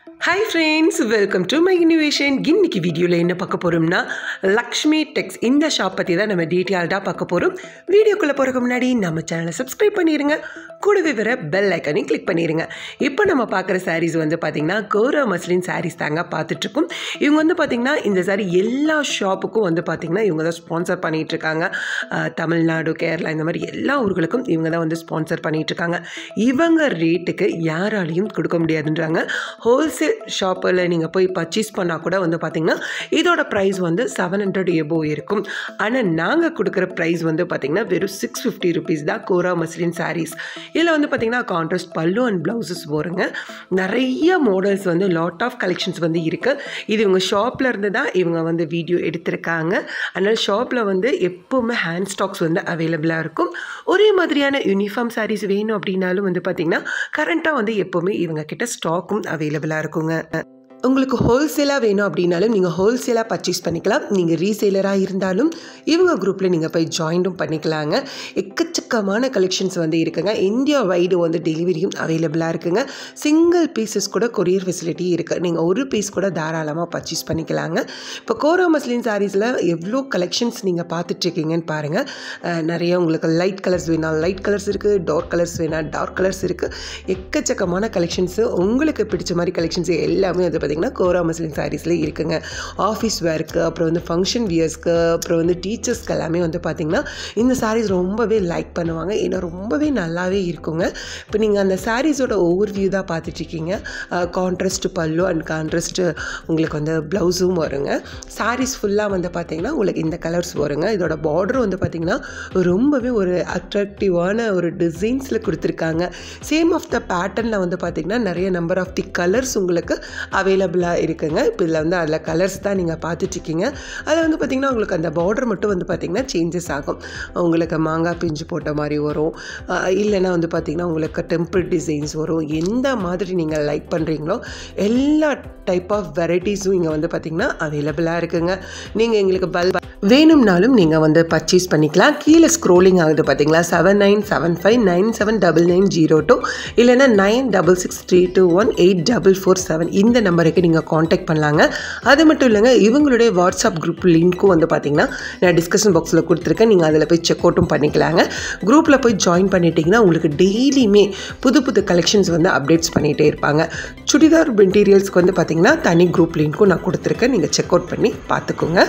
hi friends welcome to my innovation இன்னைக்கு வீடியோவில் என்ன பார்க்க போகிறோம்னா லக்ஷ்மி டெக்ஸ் இந்த ஷாப் பற்றி தான் நம்ம டீட்டெயில்டாக பார்க்க போகிறோம் வீடியோக்குள்ளே போகிறதுக்கு முன்னாடி நம்ம சேனலை சப்ஸ்கிரைப் பண்ணிடுங்க கூடவே வர பெல் ஐக்கனையும் கிளிக் பண்ணிடுங்க இப்போ நம்ம பார்க்குற சாரீஸ் வந்து பார்த்திங்கன்னா கோரா மஸ்லின் சாரீஸ் தாங்க பார்த்துட்ருக்கோம் இவங்க வந்து பார்த்திங்கன்னா இந்த சாரி எல்லா ஷாப்புக்கும் வந்து பார்த்திங்கன்னா இவங்க தான் ஸ்பான்சர் பண்ணிகிட்ருக்காங்க தமிழ்நாடு கேரளா இந்த மாதிரி எல்லா ஊர்களுக்கும் இவங்க தான் வந்து ஸ்பான்சர் பண்ணிகிட்ருக்காங்க இவங்க ரேட்டுக்கு யாராலையும் கொடுக்க முடியாதுன்றாங்க ஹோல்சேல் ஷாப்பில் நீங்கள் போய் பர்ச்சேஸ் பண்ணால் கூட வந்து பார்த்திங்கன்னா இதோட ப்ரைஸ் வந்து செவன் ஹண்ட்ரட் எபோ இருக்கும் ஆனால் நாங்கள் கொடுக்குற ப்ரைஸ் வந்து பார்த்திங்கன்னா வெறும் சிக்ஸ் ஃபிஃப்டி ருபீஸ் தான் கோரா மஸ்லின் சாரீஸ் இதில் வந்து பார்த்திங்கன்னா கான்ட்ராஸ்ட் பல்லு அண்ட் ப்ளவுசஸ் போகிறங்க நிறைய மாடல்ஸ் வந்து லாட் ஆஃப் கலெக்ஷன்ஸ் வந்து இருக்குது இது இவங்க ஷாப்பில் இருந்து தான் இவங்க வந்து வீடியோ எடுத்திருக்காங்க அதனால் ஷாப்பில் வந்து எப்போவுமே ஹேண்ட் ஸ்டாக்ஸ் வந்து அவைலபிளாக இருக்கும் ஒரே மாதிரியான யூனிஃபார்ம் சாரீஸ் வேணும் அப்படின்னாலும் வந்து பார்த்திங்கன்னா கரண்ட்டாக வந்து எப்போவுமே இவங்க கிட்ட ஸ்டாக்கும் அவைலபிளாக இருக்குங்க உங்களுக்கு ஹோல்சேலாக வேணும் அப்படின்னாலும் நீங்கள் ஹோல்சேலாக பர்ச்சேஸ் பண்ணிக்கலாம் நீங்கள் ரீசேலராக இருந்தாலும் இவங்க குரூப்பில் நீங்கள் போய் ஜாயின்டும் பண்ணிக்கலாங்க எக்கச்சக்கமான கலெக்ஷன்ஸ் வந்து இருக்குங்க இந்தியா வைடு வந்து டெலிவரியும் அவைலபிளாக இருக்குங்க சிங்கிள் பீசஸ் கூட கொரியர் ஃபெசிலிட்டி இருக்குது நீங்கள் ஒரு பீஸ் கூட தாராளமாக பர்ச்சேஸ் பண்ணிக்கலாங்க இப்போ கோரா மஸ்லின் சாரீஸில் எவ்வளோ கலெக்ஷன்ஸ் நீங்கள் பார்த்துட்ருக்கீங்கன்னு பாருங்கள் அஹ் நிறைய உங்களுக்கு லைட் கலர்ஸ் வேணா லைட் கலர்ஸ் இருக்குது டார்க் கலர்ஸ் வேணா டார்க் கலர்ஸ் இருக்குது எக்கச்சக்கமான கலெக்ஷன்ஸு உங்களுக்கு பிடிச்ச மாதிரி கலெக்ஷன்ஸ் எல்லாமே வந்து பார்த்திங்கன்னா கோரா மஸ்லின் சாரீஸில் இருக்குங்க ஆஃபீஸ் வேர்க்கு அப்புறம் வந்து ஃபங்க்ஷன் வியர்ஸ்க்கு அப்புறம் வந்து டீச்சர்ஸ்க்கு எல்லாமே வந்து பார்த்திங்கன்னா இந்த சாரீஸ் ரொம்பவே லைக் பண்ணுவாங்க ஏன்னா ரொம்பவே நல்லாவே இருக்குங்க இப்போ நீங்கள் அந்த சாரீஸோட ஓவர் வியூ தான் பார்த்துட்ருக்கீங்க கான்ட்ராஸ்ட் பல்லு அண்ட் கான்ட்ராஸ்ட் உங்களுக்கு வந்து ப்ளவுஸும் வருங்க சாரீஸ் ஃபுல்லாக வந்து பார்த்திங்கன்னா உங்களுக்கு இந்த கலர்ஸ் வருங்க இதோட பார்டர் வந்து பார்த்திங்கன்னா ரொம்பவே ஒரு அட்ராக்டிவான ஒரு டிசைன்ஸில் கொடுத்துருக்காங்க சேம் ஆஃப் த பேட்டர்னில் வந்து பார்த்திங்கன்னா நிறைய நம்பர் ஆஃப் தி கலர்ஸ் உங்களுக்கு அவைலபிளாக இருக்குங்க இப்போ இதில் வந்து அதில் கலர்ஸ் தான் நீங்கள் பார்த்துட்ருக்கீங்க அதில் வந்து பார்த்திங்கன்னா உங்களுக்கு அந்த பார்டர் மட்டும் வந்து பார்த்திங்கன்னா சேஞ்சஸ் ஆகும் உங்களுக்கு மாங்காய் பிஞ்சு போட்ட மாதிரி வரும் அஹ் இல்லைன்னா வந்து பார்த்திங்கன்னா உங்களுக்கு டெம்பிள் டிசைன்ஸ் வரும் எந்த மாதிரி நீங்கள் லைக் பண்ணுறீங்களோ எல்லா டைப் ஆஃப் வெரைட்டிஸும் இங்கே வந்து பார்த்திங்கன்னா அவைலபிளாக இருக்குங்க நீங்கள் எங்களுக்கு பல் வேணும்னாலும் நீங்கள் வந்து பர்ச்சேஸ் பண்ணிக்கலாம் கீழே ஸ்க்ரோலிங் ஆகுது பார்த்தீங்களா seven nine seven five nine seven double nine zero two இல்லைன்னா nine double six three two one eight double four seven இந்த நம்பருக்கு நீங்கள் காண்டாக்ட் பண்ணலாங்க அது மட்டும் இல்லைங்க இவங்களுடைய வாட்ஸ்அப் குரூப் லிங்க்கும் வந்து பார்த்தீங்கன்னா நான் டிஸ்கஷன் பாக்ஸில் கொடுத்துருக்கேன் நீங்கள் அதில் போய் செக் அவுட்டும் பண்ணிக்கலாங்க குரூப்பில் போய் ஜாயின் பண்ணிட்டீங்கன்னா உங்களுக்கு டெய்லியுமே புது புது கலெக்ஷன்ஸ் வந்து அப்டேட்ஸ் பண்ணிகிட்டே இருப்பாங்க சுடிதார் மெட்டீரியல்ஸ்க்கு வந்து பார்த்தீங்கன்னா தனி குரூப் லிங்க்கும் நான் கொடுத்துருக்கேன் நீங்கள் செக் அவுட் பண்ணி பார்த்துக்கோங்க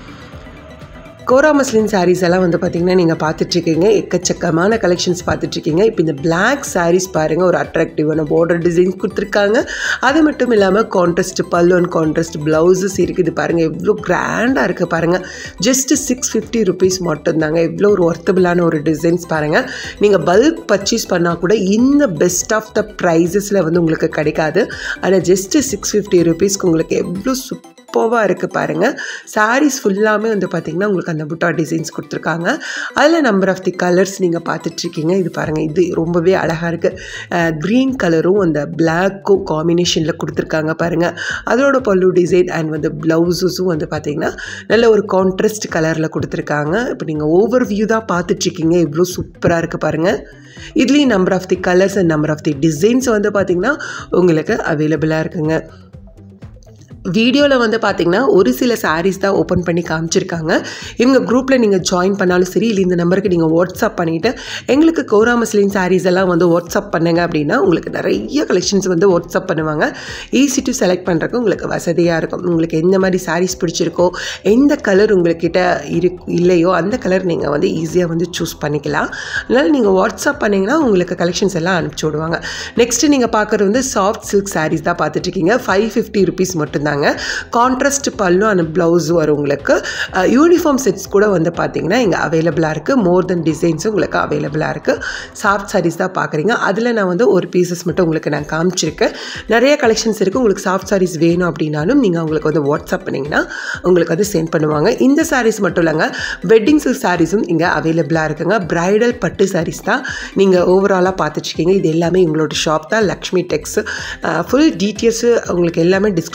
கோரா மஸ்லின் சாரீஸ் எல்லாம் வந்து பார்த்திங்கன்னா நீங்கள் பார்த்துட்ருக்கீங்க எக்கச்சக்கமான கலெக்ஷன்ஸ் பார்த்துட்ருக்கீங்க இப்போ இந்த பிளாக் சாரீஸ் பாருங்கள் ஒரு அட்ராக்டிவான பார்டர் டிசைன்ஸ் கொடுத்துருக்காங்க அது மட்டும் இல்லாமல் கான்ட்ராஸ்ட் பல்லு அண்ட் கான்ட்ராஸ்ட் ப்ளவுசஸ் இருக்குது பாருங்கள் எவ்வளோ கிராண்டாக இருக்குது பாருங்கள் ஜஸ்ட் சிக்ஸ் ஃபிஃப்டி ருபீஸ் மட்டும்தாங்க எவ்வளோ ஒரு ஒர்த்தபிளான ஒரு டிசைன்ஸ் பாருங்கள் நீங்கள் பல்க் பர்ச்சேஸ் பண்ணால் கூட இந்த பெஸ்ட் ஆஃப் த ப்ரைஸஸில் வந்து உங்களுக்கு கிடைக்காது ஆனால் ஜஸ்ட்டு சிக்ஸ் ஃபிஃப்டி ருபீஸ்க்கு உங்களுக்கு எவ்வளோ சூப்பராக இருக்குது பாருங்கள் சாரீஸ் ஃபுல்லாமே வந்து பார்த்திங்கன்னா உங்களுக்கு அந்த புட்டா டிசைன்ஸ் கொடுத்துருக்காங்க அதில் நம்பர் ஆஃப் தி கலர்ஸ் நீங்கள் பார்த்துட்ருக்கீங்க இது பாருங்கள் இது ரொம்பவே அழகாக இருக்குது க்ரீன் கலரும் அந்த பிளாக்கும் காம்பினேஷனில் கொடுத்துருக்காங்க பாருங்கள் அதோட பல்லு டிசைன் அண்ட் வந்து ப்ளவுஸஸும் வந்து பார்த்திங்கன்னா நல்ல ஒரு கான்ட்ராஸ்ட் கலரில் கொடுத்துருக்காங்க இப்போ நீங்கள் ஓவர் வியூ தான் பார்த்துட்ருக்கீங்க இவ்வளோ சூப்பராக இருக்குது பாருங்கள் இதுலேயும் number of the colours and number of the designs வந்து பார்த்திங்கன்னா உங்களுக்கு அவைலபிளாக இருக்குங்க வீடியோவில் வந்து பார்த்திங்கன்னா ஒரு சில சாரீஸ் தான் ஓப்பன் பண்ணி காமிச்சிருக்காங்க இவங்க குரூப்பில் நீங்கள் ஜாயின் பண்ணாலும் சரி இல்லை இந்த நம்பருக்கு நீங்கள் வாட்ஸ்அப் பண்ணிவிட்டு எங்களுக்கு கோரா மஸ்லின் சாரீஸ் எல்லாம் வந்து வாட்ஸ்அப் பண்ணுங்க அப்படின்னா உங்களுக்கு நிறைய கலெக்ஷன்ஸ் வந்து வாட்ஸ்அப் பண்ணுவாங்க ஈஸி டு செலக்ட் பண்ணுறதுக்கு உங்களுக்கு வசதியாக இருக்கும் உங்களுக்கு எந்த மாதிரி சாரீஸ் பிடிச்சிருக்கோ எந்த கலர் உங்கள்கிட்ட இரு இல்லையோ அந்த கலர் நீங்கள் வந்து ஈஸியாக வந்து சூஸ் பண்ணிக்கலாம் அதனால் நீங்கள் வாட்ஸ்அப் பண்ணிங்கன்னா உங்களுக்கு கலெக்ஷன்ஸ் எல்லாம் அனுப்பிச்சி விடுவாங்க நெக்ஸ்ட்டு நீங்கள் பார்க்குறது வந்து சாஃப்ட் சில்க் சாரீஸ் தான் பார்த்துட்ருக்கீங்க ஃபைவ் ஃபிஃப்டி ருபீஸ் மட்டும்தாங்க கான்ட்ராஸ்ட் பல்லும் அந்த ப்ளவுஸ் வரும் உங்களுக்கு யூனிஃபார்ம் செட்ஸ் கூட வந்து பார்த்தீங்கன்னா இங்கே அவைலபிளாக இருக்குது மோர் தென் டிசைன்ஸும் உங்களுக்கு அவைலபிளாக இருக்குது சாஃப்ட் சாரீஸ் தான் பார்க்குறீங்க அதில் நான் வந்து ஒரு பீசஸ் மட்டும் உங்களுக்கு நான் காமிச்சிருக்கேன் நிறைய கலெக்ஷன்ஸ் இருக்குது உங்களுக்கு சாஃப்ட் சாரீஸ் வேணும் அப்படின்னாலும் நீங்கள் உங்களுக்கு வந்து வாட்ஸ்அப் பண்ணிங்கன்னா உங்களுக்கு வந்து சென்ட் பண்ணுவாங்க இந்த சாரீஸ் மட்டும் இல்லைங்க வெட்டிங் சில்க் சாரீஸும் இங்கே அவைலபிளாக இருக்குங்க ப்ரைடல் பட்டு சாரீஸ் தான் நீங்கள் ஓவராலாக பார்த்துட்ருக்கீங்க இது எல்லாமே உங்களோட ஷாப் தான் லக்ஷ்மி டெக்ஸ் ஃபுல் டீட்டெயில்ஸு உங்களுக்கு எல்லாமே டிஸ்கிரிப்ஷன் பாக்ஸில்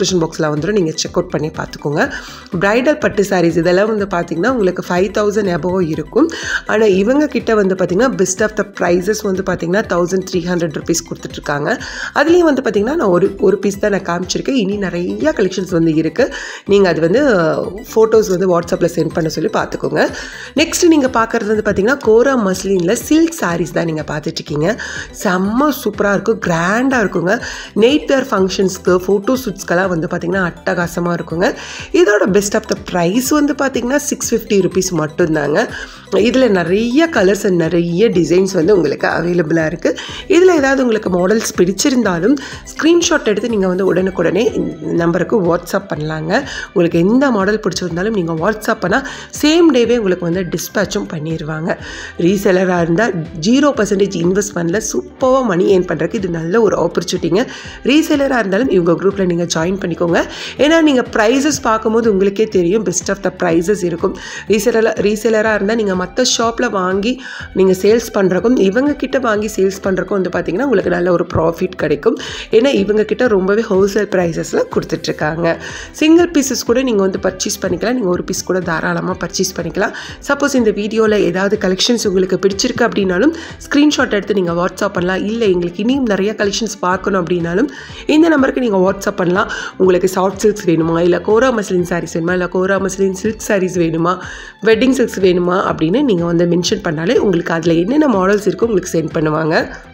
சாரீஸாக வந்துடும் நீங்கள் செக் அவுட் பண்ணி பார்த்துக்கோங்க ப்ரைடல் பட்டு சாரீஸ் இதெல்லாம் வந்து பார்த்திங்கன்னா உங்களுக்கு ஃபைவ் தௌசண்ட் எபோவ் இருக்கும் ஆனால் இவங்க கிட்ட வந்து பார்த்திங்கன்னா பெஸ்ட் ஆஃப் த ப்ரைஸஸ் வந்து பார்த்திங்கன்னா தௌசண்ட் த்ரீ ஹண்ட்ரட் ருபீஸ் கொடுத்துட்ருக்காங்க அதுலேயும் வந்து பார்த்திங்கன்னா நான் ஒரு ஒரு பீஸ் தான் நான் காமிச்சிருக்கேன் இனி நிறைய கலெக்ஷன்ஸ் வந்து இருக்குது நீங்கள் அது வந்து ஃபோட்டோஸ் வந்து வாட்ஸ்அப்பில் சென்ட் பண்ண சொல்லி பார்த்துக்கோங்க நெக்ஸ்ட் நீங்கள் பார்க்குறது வந்து பார்த்திங்கன்னா கோரா மஸ்லினில் சில்க் சாரீஸ் தான் நீங்கள் பார்த்துட்ருக்கீங்க செம்ம சூப்பராக இருக்கும் கிராண்டாக இருக்குங்க நெய்ட் வேர் ஃபங்க்ஷன்ஸ்க்கு ஃபோட்டோ ஷூட்ஸ்க்கெல்லாம் வந்து பார்த்திங்கன்னா அட்டகாசமாக இருக்குங்க இதோட பெஸ்ட் ஆஃப் த ப்ரைஸ் வந்து பார்த்திங்கன்னா சிக்ஸ் ஃபிஃப்டி ருபீஸ் மட்டும்தாங்க இதில் நிறைய கலர்ஸ் அண்ட் நிறைய டிசைன்ஸ் வந்து உங்களுக்கு அவைலபிளாக இருக்குது இதில் ஏதாவது உங்களுக்கு மாடல்ஸ் பிடிச்சிருந்தாலும் ஸ்க்ரீன்ஷாட் எடுத்து நீங்கள் வந்து உடனுக்குடனே இந்த நம்பருக்கு வாட்ஸ்அப் பண்ணலாங்க உங்களுக்கு எந்த மாடல் பிடிச்சிருந்தாலும் நீங்கள் வாட்ஸ்அப் பண்ணால் சேம் டேவே உங்களுக்கு வந்து டிஸ்பேச்சும் பண்ணிடுவாங்க ரீசெலராக இருந்தால் ஜீரோ பர்சன்டேஜ் இன்வெஸ்ட்மெண்ட்டில் சூப்பராக மணி ஏர்ன் பண்ணுறதுக்கு இது நல்ல ஒரு ஆப்பர்ச்சுனிட்டிங்க ரீசெலராக இருந்தாலும் இவங்க குரூப்பில் நீங்கள் ஜாயின் பண்ணிக்கோங்க ஏன்னா நீங்கள் ப்ரைஸஸ் பார்க்கும்போது உங்களுக்கே தெரியும் பெஸ்ட் ஆஃப் த ப்ரைஸஸ் இருக்கும் ரீசெலராக ரீசெலராக இருந்தால் நீங்கள் மற்ற ஷாப்பில் வாங்கி நீங்கள் சேல்ஸ் பண்ணுறக்கும் இவங்க கிட்ட வாங்கி சேல்ஸ் பண்ணுறக்கும் வந்து பார்த்திங்கன்னா உங்களுக்கு நல்ல ஒரு ப்ராஃபிட் கிடைக்கும் ஏன்னா இவங்க கிட்ட ரொம்பவே ஹோல்சேல் ப்ரைஸஸில் கொடுத்துட்ருக்காங்க சிங்கிள் பீசஸ் கூட நீங்கள் வந்து பர்ச்சேஸ் பண்ணிக்கலாம் நீங்கள் ஒரு பீஸ் கூட தாராளமாக பர்ச்சேஸ் பண்ணிக்கலாம் சப்போஸ் இந்த வீடியோவில் ஏதாவது கலெக்ஷன்ஸ் உங்களுக்கு பிடிச்சிருக்கு அப்படின்னாலும் ஸ்க்ரீன்ஷாட் எடுத்து நீங்கள் வாட்ஸ்அப் பண்ணலாம் இல்லை எங்களுக்கு இனியும் நிறைய கலெக்ஷன்ஸ் பார்க்கணும் அப்படின்னாலும் இந்த நம்பருக்கு நீங்கள் வாட்ஸ்அப் பண்ணலாம் உங்களுக்கு சாஃப்ட் சில்க்ஸ் வேணுமா இல்லை கோரா மஸ்லின் சாரீஸ் வேணுமா இல்லை கோரா மஸ்லின் சில்க் சாரீஸ் வேணுமா வெட்டிங் சில்க்ஸ் வேணுமா அப்படின்னு நீங்கள் வந்து மென்ஷன் பண்ணாலே உங்களுக்கு அதில் என்னென்ன மாடல்ஸ் இருக்கோ உங்களுக்கு சென்ட் பண்ணுவாங்க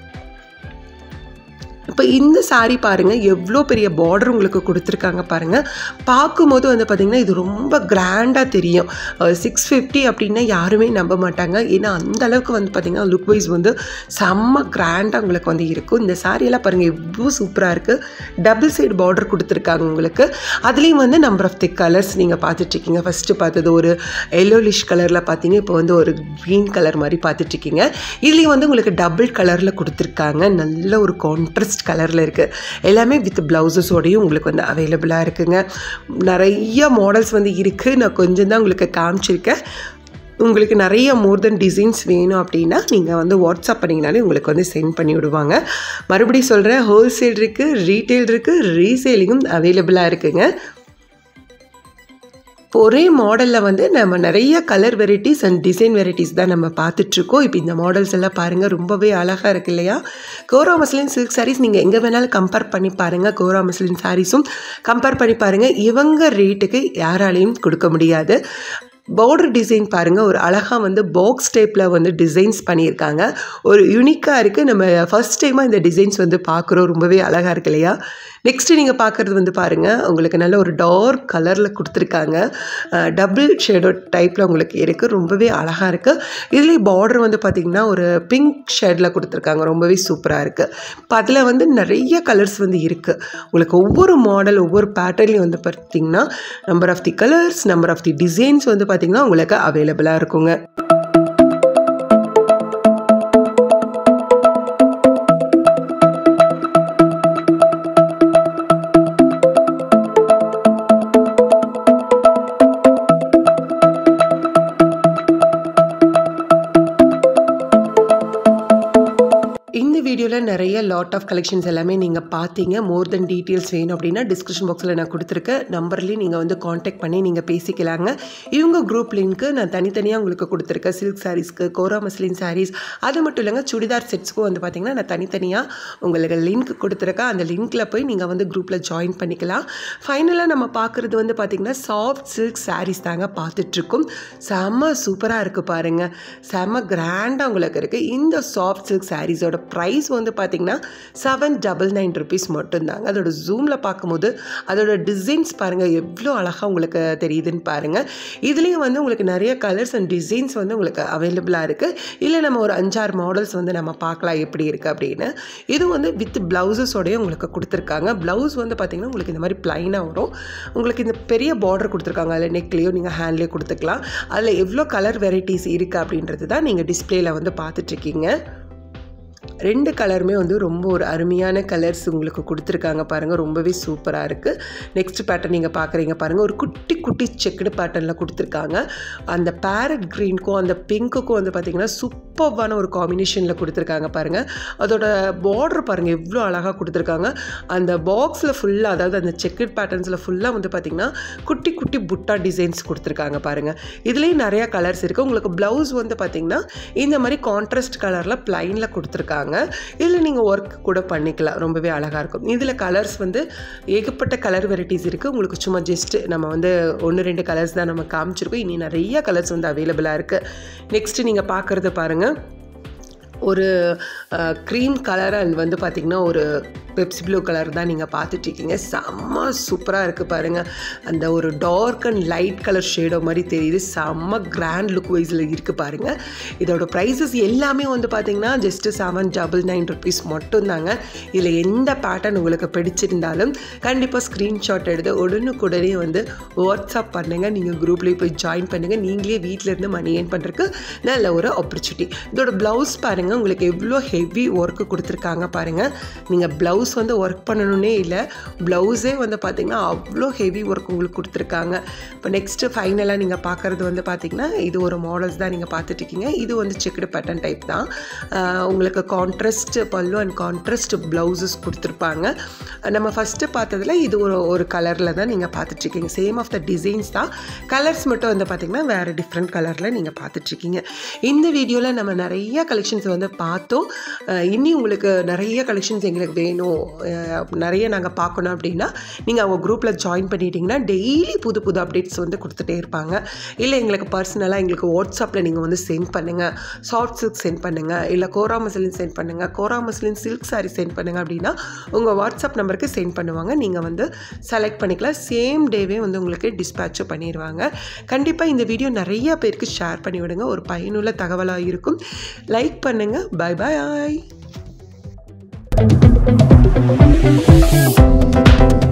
இப்போ இந்த சாரீ பாருங்கள் எவ்வளோ பெரிய பார்டர் உங்களுக்கு கொடுத்துருக்காங்க பாருங்கள் பார்க்கும்போது வந்து பார்த்திங்கன்னா இது ரொம்ப கிராண்டாக தெரியும் சிக்ஸ் ஃபிஃப்டி அப்படின்னா யாருமே நம்ப மாட்டாங்க ஏன்னா அந்த அளவுக்கு வந்து பார்த்திங்கன்னா லுக் வைஸ் வந்து செம்ம கிராண்டாக உங்களுக்கு வந்து இருக்கும் இந்த சாரியெல்லாம் பாருங்கள் எவ்வளோ சூப்பராக இருக்குது டபுள் சைடு பார்டர் கொடுத்துருக்காங்க உங்களுக்கு அதுலேயும் வந்து நம்பர் ஆஃப் தி கலர்ஸ் நீங்கள் பார்த்துட்ருக்கீங்க ஃபஸ்ட்டு பார்த்தது ஒரு எல்லோலிஷ் கலரில் பார்த்தீங்க இப்போ வந்து ஒரு க்ரீன் கலர் மாதிரி பார்த்துட்ருக்கீங்க இதுலேயும் வந்து உங்களுக்கு டபுள் கலரில் கொடுத்துருக்காங்க நல்ல ஒரு கான்ட்ரஸ்ட் கலரில் இருக்குது எல்லாமே வித் ப்ளவுசஸோடையும் உங்களுக்கு வந்து அவைலபிளாக இருக்குங்க நிறைய மாடல்ஸ் வந்து இருக்குது நான் கொஞ்சம் தான் உங்களுக்கு காமிச்சிருக்கேன் உங்களுக்கு நிறைய மோர் தென் டிசைன்ஸ் வேணும் அப்படின்னா நீங்கள் வந்து வாட்ஸ்அப் பண்ணிங்கனாலே உங்களுக்கு வந்து சென்ட் பண்ணி விடுவாங்க மறுபடியும் சொல்கிறேன் ஹோல்சேல் இருக்குது ரீட்டைல் இருக்குது ரீசேலிங்கும் அவைலபிளாக இருக்குங்க இப்போ ஒரே மாடலில் வந்து நம்ம நிறைய colour varieties and design varieties தான் நம்ம பார்த்துட்ருக்கோம் இப்போ இந்த மாடல்ஸ் எல்லாம் பாருங்கள் ரொம்பவே அழகாக இருக்கு இல்லையா கோரா மஸ்லின் சில்க் சாரீஸ் நீங்கள் எங்கே வேணாலும் கம்பேர் பண்ணி பாருங்கள் கோரா மஸ்லின் சாரீஸும் கம்பேர் பண்ணி பாருங்கள் இவங்க ரேட்டுக்கு யாராலையும் கொடுக்க முடியாது பார்டர் டிசைன் பாருங்கள் ஒரு அழகாக வந்து பாக்ஸ் டைப்பில் வந்து டிசைன்ஸ் பண்ணியிருக்காங்க ஒரு யூனிக்காக இருக்குது நம்ம ஃபஸ்ட் டைமாக இந்த டிசைன்ஸ் வந்து பார்க்குறோம் ரொம்பவே அழகாக இருக்கு இல்லையா நெக்ஸ்ட்டு நீங்கள் பார்க்குறது வந்து பாருங்கள் உங்களுக்கு நல்ல ஒரு டார்க் கலரில் கொடுத்துருக்காங்க டபுள் ஷேடோ டைப்பில் உங்களுக்கு இருக்குது ரொம்பவே அழகாக இருக்குது இதுலேயும் பார்டர் வந்து பார்த்திங்கன்னா ஒரு பிங்க் ஷேடில் கொடுத்துருக்காங்க ரொம்பவே சூப்பராக இருக்குது இப்போ அதில் வந்து நிறைய கலர்ஸ் வந்து இருக்குது உங்களுக்கு ஒவ்வொரு மாடல் ஒவ்வொரு பேட்டர்ன்லையும் வந்து பார்த்திங்கன்னா number of the colours number of the designs வந்து பார்த்திங்கன்னா உங்களுக்கு அவைலபிளாக இருக்குங்க இந்த வீடியோவில் நிறைய லாட் ஆஃப் கலெக்ஷன்ஸ் எல்லாமே நீங்கள் பார்த்தீங்க மோர் தென் டீட்டெயில்ஸ் வேணும் அப்படின்னா டிஸ்கிரிப்ஷன் பாக்ஸில் நான் கொடுத்துருக்க நம்பர்லேயும் நீங்கள் வந்து காண்டாக்ட் பண்ணி நீங்கள் பேசிக்கலாங்க இவங்க குரூப் லிங்க்கு நான் தனித்தனியாக உங்களுக்கு கொடுத்துருக்கேன் சில்க் சாரீஸ்க்கு கோரா மஸ்லின் சாரீஸ் அது மட்டும் இல்லைங்க சுடிதார் செட்ஸ்க்கும் வந்து பார்த்திங்கன்னா நான் தனித்தனியாக உங்களுக்கு லிங்க் கொடுத்துருக்கேன் அந்த லிங்க்கில் போய் நீங்கள் வந்து குரூப்பில் ஜாயின் பண்ணிக்கலாம் ஃபைனலாக நம்ம பார்க்குறது வந்து பார்த்திங்கன்னா சாஃப்ட் சில்க் சாரீஸ் தாங்க பார்த்துட்ருக்கோம் செம்ம சூப்பராக இருக்குது பாருங்கள் செம்ம கிராண்டாக உங்களுக்கு இருக்குது இந்த சாஃப்ட் சில்க் சாரீஸோட ப்ரைஸ் வந்து பார்த்திங்கன்னா செவன் டபுள் நைன் ருபீஸ் மட்டும்தாங்க அதோட ஜூமில் பார்க்கும்போது அதோட டிசைன்ஸ் பாருங்கள் எவ்வளோ அழகாக உங்களுக்கு தெரியுதுன்னு பாருங்கள் இதுலேயும் வந்து உங்களுக்கு நிறைய கலர்ஸ் அண்ட் டிசைன்ஸ் வந்து உங்களுக்கு அவைலபிளாக இருக்குது இல்லை நம்ம ஒரு அஞ்சாறு மாடல்ஸ் வந்து நம்ம பார்க்கலாம் எப்படி இருக்குது அப்படின்னு இது வந்து வித் ப்ளவுசஸோடய உங்களுக்கு கொடுத்துருக்காங்க ப்ளவுஸ் வந்து பார்த்திங்கன்னா உங்களுக்கு இந்த மாதிரி ப்ளைனாக வரும் உங்களுக்கு இந்த பெரிய பார்டர் கொடுத்துருக்காங்க அதில் நெக்லேயோ நீங்கள் ஹேண்ட்லேயோ கொடுத்துக்கலாம் அதில் எவ்வளோ கலர் வெரைட்டிஸ் இருக்குது அப்படின்றது தான் நீங்கள் டிஸ்பிளேயில் வந்து பார்த்துட்ருக்கீங்க ரெண்டு கலருமே வந்து ரொம்ப ஒரு அருமையான கலர்ஸ் உங்களுக்கு கொடுத்துருக்காங்க பாருங்கள் ரொம்பவே சூப்பராக இருக்குது நெக்ஸ்ட் பேட்டர்ன் நீங்கள் பார்க்குறீங்க பாருங்கள் ஒரு குட்டி குட்டி செக்குடு பேட்டர்னில் கொடுத்துருக்காங்க அந்த பேரட் க்ரீனுக்கும் அந்த பிங்க்குக்கும் வந்து பார்த்திங்கன்னா சூப்பர்வான ஒரு காம்பினேஷனில் கொடுத்துருக்காங்க பாருங்கள் அதோட பார்டர் பாருங்கள் எவ்வளோ அழகாக கொடுத்துருக்காங்க அந்த பாக்ஸில் ஃபுல்லாக அதாவது அந்த செக்குட் பேட்டர்ன்ஸில் ஃபுல்லாக வந்து பார்த்திங்கன்னா குட்டி குட்டி புட்டா டிசைன்ஸ் கொடுத்துருக்காங்க பாருங்கள் இதுலேயும் நிறையா கலர்ஸ் இருக்குது உங்களுக்கு ப்ளவுஸ் வந்து பார்த்திங்கன்னா இந்த மாதிரி கான்ட்ராஸ்ட் கலரில் ப்ளைனில் கொடுத்துருக்காங்க இதில் நீங்கள் ஒர்க் கூட பண்ணிக்கலாம் ரொம்பவே அழகாக இருக்கும் இதில் கலர்ஸ் வந்து ஏகப்பட்ட கலர் வெரைட்டிஸ் இருக்குது உங்களுக்கு சும்மா ஜஸ்ட் நம்ம வந்து ஒன்று ரெண்டு கலர்ஸ் தான் நம்ம காமிச்சிருக்கோம் இனி நிறைய கலர்ஸ் வந்து அவைலபிளாக இருக்குது நெக்ஸ்ட்டு நீங்கள் பார்க்குறது பாருங்கள் ஒரு க்ரீம் கலர் அண்ட் வந்து பார்த்திங்கன்னா ஒரு பெப்சி ப்ளூ கலர் தான் நீங்கள் பார்த்துட்ருக்கீங்க செம்ம சூப்பராக இருக்குது பாருங்கள் அந்த ஒரு dark and light colour shadow மாதிரி தெரியுது செம்ம கிராண்ட் லுக் வைஸில் இருக்குது பாருங்கள் இதோட ப்ரைஸஸ் எல்லாமே வந்து பார்த்திங்கன்னா just seven double nine rupees மட்டும்தாங்க இதில் எந்த பேட்டர்ன் உங்களுக்கு பிடிச்சிருந்தாலும் கண்டிப்பாக ஸ்க்ரீன்ஷாட் எடுத்து உடனுக்குடனே வந்து வாட்ஸ்அப் பண்ணுங்கள் நீங்கள் குரூப்லேயே போய் ஜாயின் பண்ணுங்கள் நீங்களே வீட்டில் இருந்து மணி ஏர்ன் பண்ணுறதுக்கு நல்ல ஒரு ஆப்பர்ச்சுனிட்டி இதோட ப்ளவுஸ் பாருங்கள் உங்களுக்கு எவ்வளோ ஹெவி ஒர்க்கு கொடுத்துருக்காங்க பாருங்கள் நீங்கள் ப்ளவுஸ் வந்து ஒர்க் பண்ணணுன்னே இல்லை ப்ளவுஸே வந்து பார்த்திங்கன்னா அவ்வளோ ஹெவி ஒர்க் உங்களுக்கு கொடுத்துருக்காங்க இப்போ நெக்ஸ்ட்டு ஃபைனலாக நீங்கள் பார்க்குறது வந்து பார்த்திங்கன்னா இது ஒரு மாடல்ஸ் தான் நீங்கள் பார்த்துட்ருக்கீங்க இது வந்து செக்குடு பேட்டர்ன் டைப் தான் ஆஹ் உங்களுக்கு கான்ட்ராஸ்ட் பல்லு அண்ட் கான்ட்ராஸ்ட் ப்ளவுசஸ் கொடுத்துருப்பாங்க நம்ம ஃபஸ்ட்டு பார்த்ததுல இது ஒரு ஒரு கலரில் தான் நீங்கள் பார்த்துட்ருக்கீங்க சேம் ஆஃப் த டிசைன்ஸ் தான் கலர்ஸ் மட்டும் வந்து பார்த்திங்கன்னா வேறு டிஃப்ரெண்ட் கலரில் நீங்கள் பார்த்துட்ருக்கீங்க இந்த வீடியோவில் நம்ம நிறைய கலெக்ஷன்ஸ் வந்து பார்த்தோம் அஹ் இனி உங்களுக்கு நிறைய கலெக்ஷன்ஸ் எங்களுக்கு வேணும் அஹ் நிறைய நாங்கள் பார்க்கணும் அப்படின்னா நீங்கள் அவங்க குரூப்பில் ஜாயின் பண்ணிட்டீங்கன்னா டெய்லி புது புது அப்டேட்ஸ் வந்து கொடுத்துட்டே இருப்பாங்க இல்லை எங்களுக்கு பர்சனலாக எங்களுக்கு வாட்ஸ்அப்பில் நீங்கள் வந்து சென்ட் பண்ணுங்கள் சாஃப்ட் சில்க் சென்ட் பண்ணுங்கள் இல்லை கோரா மஸ்லின் சென்ட் பண்ணுங்கள் kora muslin silk saree send பண்ணுங்கள் அப்படின்னா உங்கள் வாட்ஸ்அப் நம்பருக்கு சென்ட் பண்ணுவாங்க நீங்கள் வந்து செலக்ட் பண்ணிக்கலாம் சேம் டேவே வந்து உங்களுக்கு டிஸ்பேச்சும் பண்ணிடுவாங்க கண்டிப்பாக இந்த வீடியோ நிறைய பேருக்கு ஷேர் பண்ணி விடுங்க ஒரு பயனுள்ள தகவலாக இருக்கும் லைக் பண்ணுங்கள் பை பாய்